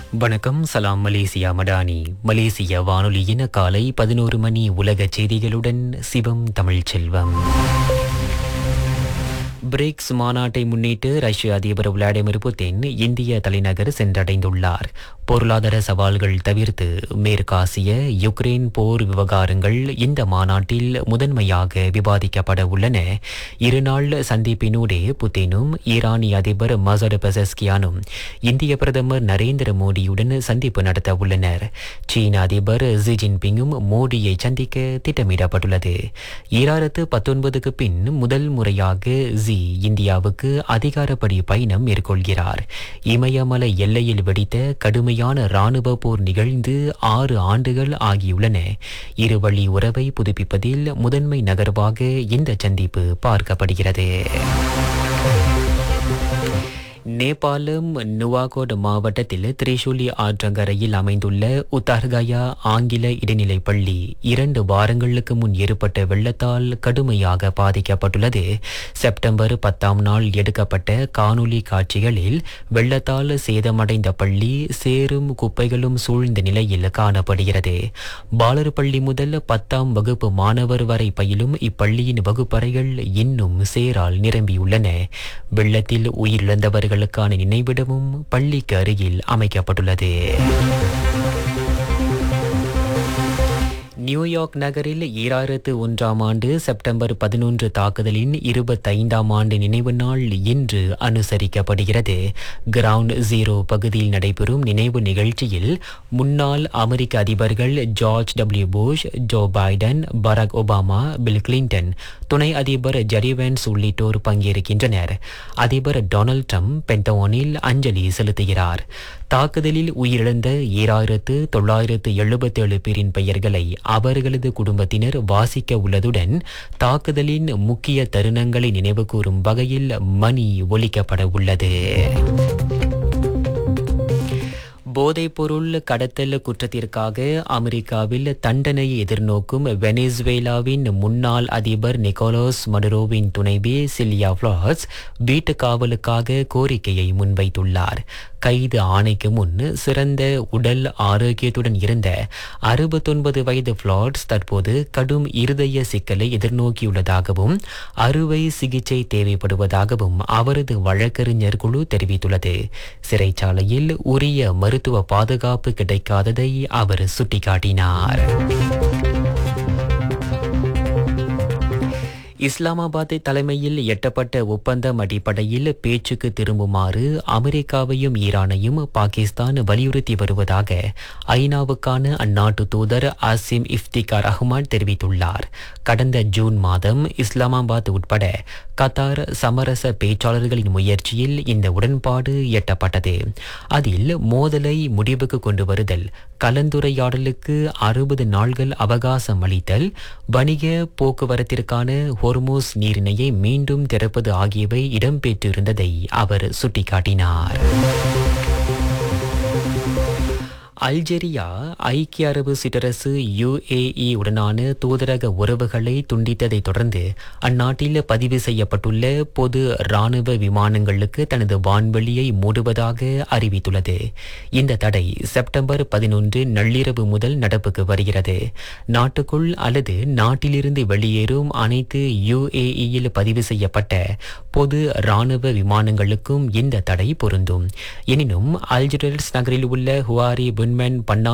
வணக்கம் சலாம் மலேசியா மடானி மலேசிய வானொலியின் காலை பதினோரு மணி உலக செய்திகளுடன் சிவம் தமிழ்ச்செல்வம் பிரிக்ஸ் மாநாட்டை முன்னிட்டு ரஷ்ய அதிபர் விளாடிமிர் புட்டின் இந்திய தலைநகர் சென்றடைந்துள்ளார் பொருளாதார சவால்கள் தவிர்த்து மேற்காசிய யுக்ரைன் போர் விவகாரங்கள் இந்த மாநாட்டில் முதன்மையாக விவாதிக்கப்பட உள்ளன இருநாள் சந்திப்பினூடே புட்டினும் ஈரானிய அதிபர் மசர் பெசஸ்கியானும் இந்திய பிரதமர் நரேந்திர மோடியுடன் சந்திப்பு நடத்த உள்ளனர் சீன அதிபர் ஜி ஜின்பிங்கும் மோடியை சந்திக்க திட்டமிடப்பட்டுள்ளது ஈராயிரத்து பத்தொன்பதுக்கு பின் முதல் முறையாக ஜி இந்தியாவுக்கு அதிகாரப்படி பயணம் மேற்கொள்கிறார் இமயமலை எல்லையில் வெடித்த கடுமையான ராணுவ போர் நிகழ்ந்து ஆறு ஆண்டுகள் ஆகியுள்ளன இருவழி உறவை புதுப்பிப்பதில் முதன்மை நகர்வாக இந்த சந்திப்பு பார்க்கப்படுகிறது நேபாளம் நுவாகோட் மாவட்டத்தில் திரிசூலி ஆற்றங்கரையில் அமைந்துள்ள உத்தார்கயா ஆங்கில இடைநிலைப் பள்ளி இரண்டு வாரங்களுக்கு முன் ஏற்பட்ட வெள்ளத்தால் கடுமையாக பாதிக்கப்பட்டுள்ளது செப்டம்பர் பத்தாம் நாள் எடுக்கப்பட்ட காணொலி காட்சிகளில் வெள்ளத்தால் சேதமடைந்த பள்ளி சேரும் குப்பைகளும் சூழ்ந்த நிலையில் காணப்படுகிறது பாலர் பள்ளி முதல் பத்தாம் வகுப்பு மாணவர் வரை பயிலும் இப்பள்ளியின் வகுப்பறைகள் இன்னும் சேரால் நிரம்பியுள்ளன வெள்ளத்தில் உயிரிழந்தவர்களுக்கான நினைவிடமும் பள்ளிக்கு அருகில் அமைக்கப்பட்டுள்ளது நியூயார்க் நகரில் ஈராயிரத்து ஒன்றாம் ஆண்டு செப்டம்பர் பதினொன்று தாக்குதலின் இருபத்தைந்தாம் ஆண்டு நினைவு நாள் இன்று அனுசரிக்கப்படுகிறது கிரவுண்ட் ஜீரோ பகுதியில் நடைபெறும் நினைவு நிகழ்ச்சியில் முன்னாள் அமெரிக்க அதிபர்கள் George W Bush Joe Biden Barack Obama Bill Clinton துணை அதிபர் ஜெரிவென்ஸ் உள்ளிட்டோர் பங்கேற்கின்றனர் அதிபர் டொனால்ட் ட்ரம்ப் பென்டோனில் அஞ்சலி செலுத்துகிறார் தாக்குதலில் உயிரிழந்த ஈராயிரத்து தொள்ளாயிரத்து எழுபத்தேழு பேரின் பெயர்களை அவர்களது குடும்பத்தினர் வாசிக்க உள்ளதுடன் தாக்குதலின் முக்கிய தருணங்களை நினைவுகூரும் வகையில் மணி ஒலிக்கப்பட உள்ளது போதைப்பொருள் கடத்தல் குற்றத்திற்காக அமெரிக்காவில் தண்டனையை எதிர்நோக்கும் வெனிசுவேலாவின் முன்னாள் அதிபர் நிக்கோலோஸ் மடுரோவின் துணைவி சில்லியா ஃபிளாஸ் வீட்டு காவலுக்காக கோரிக்கையை முன்வைத்துள்ளார் கைது ஆணைக்கு முன் சிறந்த உடல் ஆரோக்கியத்துடன் இருந்த அறுபத்தொன்பது வயது ஃபிளாட்ஸ் தற்போது கடும் இருதய சிக்கலை எதிர்நோக்கியுள்ளதாகவும் அறுவை சிகிச்சை தேவைப்படுவதாகவும் அவரது வழக்கறிஞர் குழு தெரிவித்துள்ளது சிறைச்சாலையில் உரிய மருத்துவ பாதுகாப்பு கிடைக்காததை அவர் சுட்டிக்காட்டினார் இஸ்லாமாபாத் தலைமையில் எட்டப்பட்ட ஒப்பந்தம் அடிப்படையில் பேச்சுக்கு திரும்புமாறு அமெரிக்காவையும் ஈரானையும் பாகிஸ்தான் வலியுறுத்தி வருவதாக ஐநாவுக்கான அந்நாட்டு தூதர் அசிம் இஃப்திகார் அஹ்மத் தெரிவித்துள்ளார் கடந்த ஜூன் மாதம் இஸ்லாமாபாத் உட்பட கத்தார் சமரச பேச்சாளர்களின் முயற்சியில் இந்த உடன்பாடு எட்டப்பட்டது அதில் மோதலை முடிவுக்கு கொண்டு வருதல் கலந்துரையாடலுக்கு அறுபது நாள்கள் அவகாசம் அளித்தல் வணிக போக்குவரத்திற்கான ஹொர்மோஸ் நீரிணையை மீண்டும் திறப்பது ஆகியவை இடம்பெற்றிருந்ததை அவர் சுட்டிக்காட்டினார் அல்ஜெரியா ஐக்கிய அரபு சிற்றரசு யுஏஇ உடனான தூதரக உறவுகளை துண்டித்ததைத் தொடர்ந்து அந்நாட்டில் பதிவு செய்யப்பட்டுள்ள பொது இராணுவ விமானங்களுக்கு தனது வான்வெளியை மூடுவதாக அறிவித்துள்ளது இந்த தடை செப்டம்பர் பதினொன்று நள்ளிரவு முதல் நடப்புக்கு வருகிறது நாட்டுக்குள் அல்லது நாட்டிலிருந்து வெளியேறும் அனைத்து யுஏஇயில் பதிவு செய்யப்பட்ட பொது இராணுவ விமானங்களுக்கும் இந்த தடை பொருந்தும் எனினும் அல்ஜிரல்ஸ் நகரில் உள்ள ஹுவாரி புன்மன் பன்னா